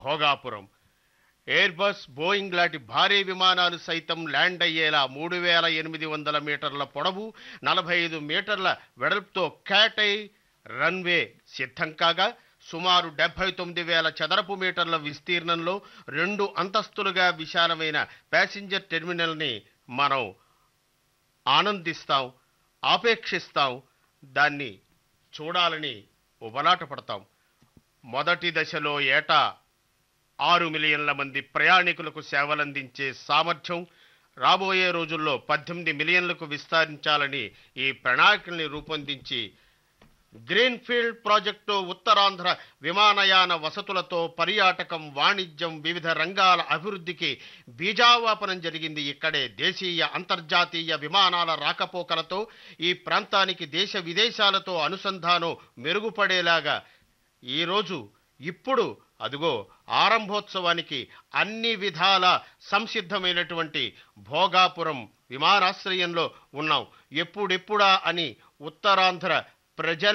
Bhogapuram air bus Boeing లాంటి భారీ విమానాలు సైతం ల్యాండ్ అయ్యేలా మూడు వేల ఎనిమిది వందల మీటర్ల పొడవు నలభై ఐదు మీటర్ల వెడల్పుతో క్యాటై రన్వే సిద్ధం కాగా సుమారు డెబ్బై తొమ్మిది వేల చదరపు మీటర్ల విస్తీర్ణంలో రెండు అంతస్తులుగా విశాలమైన ప్యాసింజర్ టెర్మినల్ని మనం ఆనందిస్తాం ఆపేక్షిస్తాం దాన్ని చూడాలని ఉబలాట పడతాం మొదటి దశలో ఏటా ఆరు మిలియన్ల మంది ప్రయాణికులకు సేవలందించే సామర్థ్యం రాబోయే రోజుల్లో పద్దెనిమిది మిలియన్లకు విస్తరించాలని ఈ ప్రణాళికల్ని రూపొందించి గ్రీన్ఫీల్డ్ ప్రాజెక్టు ఉత్తరాంధ్ర విమానయాన వసతులతో పర్యాటకం వాణిజ్యం వివిధ రంగాల అభివృద్ధికి బీజావాపనం జరిగింది ఇక్కడే దేశీయ అంతర్జాతీయ విమానాల రాకపోకలతో ఈ ప్రాంతానికి దేశ విదేశాలతో అనుసంధానం మెరుగుపడేలాగా ఈరోజు ఇప్పుడు అదిగో ఆరంభోత్సవానికి అన్ని విధాల సంసిద్ధమైనటువంటి భోగాపురం విమానాశ్రయంలో ఉన్నాం ఎప్పుడెప్పుడా అని ఉత్తరాంధ్ర ప్రజల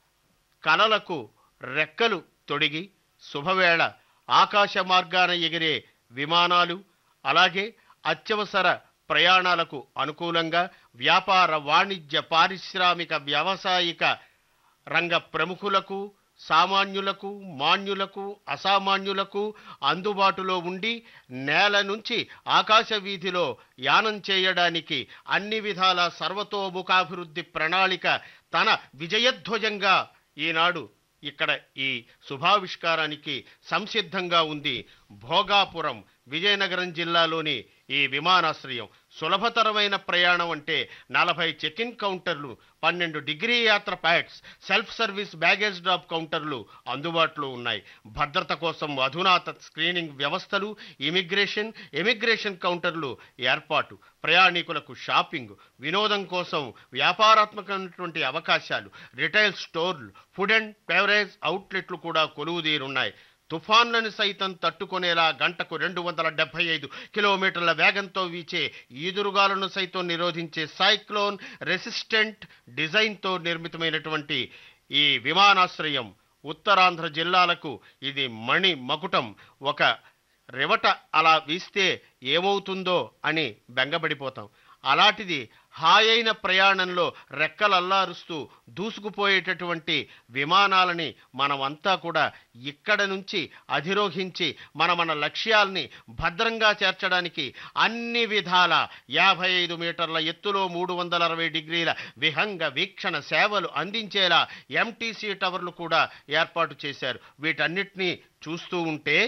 కలలకు రెక్కలు తొడిగి శుభవేళ ఆకాశ మార్గాన ఎగిరే విమానాలు అలాగే అత్యవసర ప్రయాణాలకు అనుకూలంగా వ్యాపార వాణిజ్య పారిశ్రామిక వ్యావసాయిక రంగ ప్రముఖులకు సామాన్యులకు మాన్యులకు అసామాన్యులకు అందుబాటులో ఉండి నేల నుంచి ఆకాశ వీధిలో యానం చేయడానికి అన్ని విధాల సర్వతోముఖాభివృద్ధి ప్రణాళిక తన విజయధ్వజంగా ఈనాడు ఇక్కడ ఈ శుభావిష్కారానికి సంసిద్ధంగా ఉంది భోగాపురం విజయనగరం జిల్లాలోని ఈ విమానాశ్రయం సులభతరమైన ప్రయాణం అంటే నలభై చెక్ ఇన్ కౌంటర్లు పన్నెండు డిగ్రీ యాత్ర ప్యాక్స్ సెల్ఫ్ సర్వీస్ బ్యాగేజ్ డ్రాప్ కౌంటర్లు అందుబాటులో ఉన్నాయి భద్రత కోసం అధునాత స్క్రీనింగ్ వ్యవస్థలు ఇమిగ్రేషన్ ఎమిగ్రేషన్ కౌంటర్లు ఏర్పాటు ప్రయాణికులకు షాపింగ్ వినోదం కోసం వ్యాపారాత్మకమైనటువంటి అవకాశాలు రిటైల్ స్టోర్లు ఫుడ్ అండ్ బెవరేజ్ అవుట్లెట్లు కూడా కొలువుదీరున్నాయి తుఫాన్లను సైతం తట్టుకునేలా గంటకు రెండు వందల డెబ్బై ఐదు కిలోమీటర్ల వేగంతో వీచే ఈదురుగాలను సైతం నిరోధించే సైక్లోన్ రెసిస్టెంట్ డిజైన్తో నిర్మితమైనటువంటి ఈ విమానాశ్రయం ఉత్తరాంధ్ర జిల్లాలకు ఇది మణి మకుటం ఒక రెవట అలా వీస్తే ఏమవుతుందో అని బెంగపడిపోతాం అలాంటిది హాయైన ప్రయాణంలో రెక్కలల్లారుస్తూ దూసుకుపోయేటటువంటి విమానాలని మనమంతా కూడా ఇక్కడ నుంచి అధిరోహించి మన మన లక్ష్యాల్ని భద్రంగా చేర్చడానికి అన్ని విధాల యాభై ఐదు మీటర్ల ఎత్తులో మూడు వందల అరవై డిగ్రీల విహంగ వీక్షణ సేవలు అందించేలా ఎంటీసీ టవర్లు కూడా ఏర్పాటు చేశారు వీటన్నిటినీ చూస్తూ ఉంటే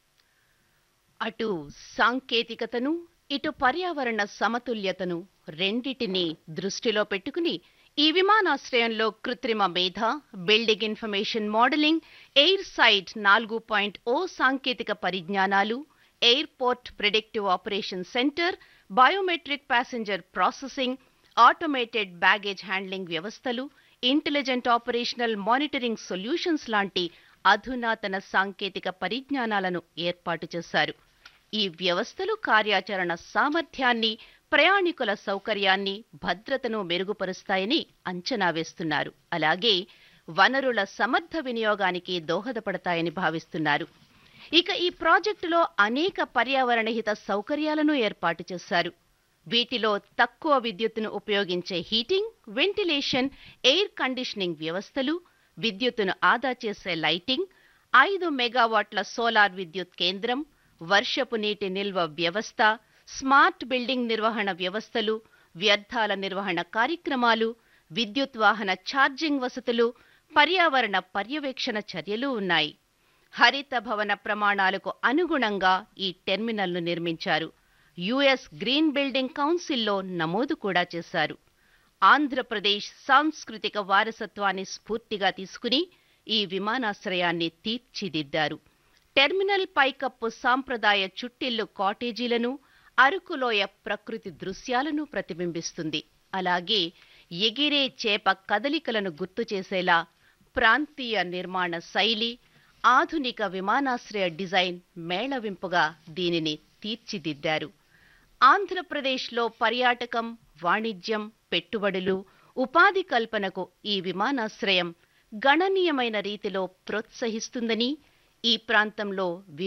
అటు సాంకేతికతను ఇటు పర్యావరణ సమతుల్యతను రెండిటిని దృష్టిలో పెట్టుకుని ఈ విమానాశ్రయంలో కృత్రిమ మేధ building information modelling airside నాలుగు పాయింట్ ఓ సాంకేతిక పరిజ్ఞానాలు airport predictive operation centre biometric passenger processing automated baggage handling వ్యవస్థలు ఇంటెలిజెంట్ ఆపరేషనల్ మానిటరింగ్ సొల్యూషన్స్ లాంటి అధునాతన సాంకేతిక పరిజ్ఞానాలను ఏర్పాటు చేశారు ఈ వ్యవస్థలు కార్యాచరణ సామర్థ్యాన్ని ప్రయాణికుల సౌకర్యాన్ని భద్రతను మెరుగుపరుస్తాయని అంచనా వేస్తున్నారు అలాగే వనరుల సమర్థ వినియోగానికి దోహదపడతాయని భావిస్తున్నారు ఇక ఈ ప్రాజెక్టులో అనేక పర్యావరణ హిత సౌకర్యాలను ఏర్పాటు చేశారు వీటిలో తక్కువ విద్యుత్తును ఉపయోగించే హీటింగ్ వెంటిలేషన్ ఎయిర్ కండిషనింగ్ వ్యవస్థలు విద్యుత్తును ఆదా చేసే లైటింగ్ ఐదు మెగావాట్ల సోలార్ విద్యుత్ కేంద్రం వర్షపు నీటి నిల్వ వ్యవస్థ స్మార్ట్ బిల్డింగ్ నిర్వహణ వ్యవస్థలు వ్యర్థాల నిర్వహణ కార్యక్రమాలు విద్యుత్ వాహన ఛార్జింగ్ వసతులు పర్యావరణ పర్యవేక్షణ చర్యలు ఉన్నాయి హరిత భవన ప్రమాణాలకు అనుగుణంగా ఈ టెర్మినల్ను నిర్మించారు యుఎస్ గ్రీన్ బిల్డింగ్ కౌన్సిల్లో నమోదు కూడా చేశారు ఆంధ్రప్రదేశ్ సాంస్కృతిక వారసత్వాన్ని స్ఫూర్తిగా తీసుకుని ఈ విమానాశ్రయాన్ని తీర్చిదిద్దారు టెర్మినల్ పైకప్పు సాంప్రదాయ చుట్టిల్లు కాటేజీలను అరకులోయ ప్రకృతి దృశ్యాలను ప్రతిబింబిస్తుంది అలాగే ఎగిరే చేప కదలికలను గుర్తు చేసేలా ప్రాంతీయ నిర్మాణ శైలి ఆధునిక విమానాశ్రయ డిజైన్ మేళవింపుగా దీనిని తీర్చిదిద్దారు ఆంధ్రప్రదేశ్లో పర్యాటకం వాణిజ్యం పెట్టుబడులు ఉపాధి కల్పనకు ఈ విమానాశ్రయం గణనీయమైన రీతిలో ప్రోత్సహిస్తుందని ఈ ప్రాంతంలో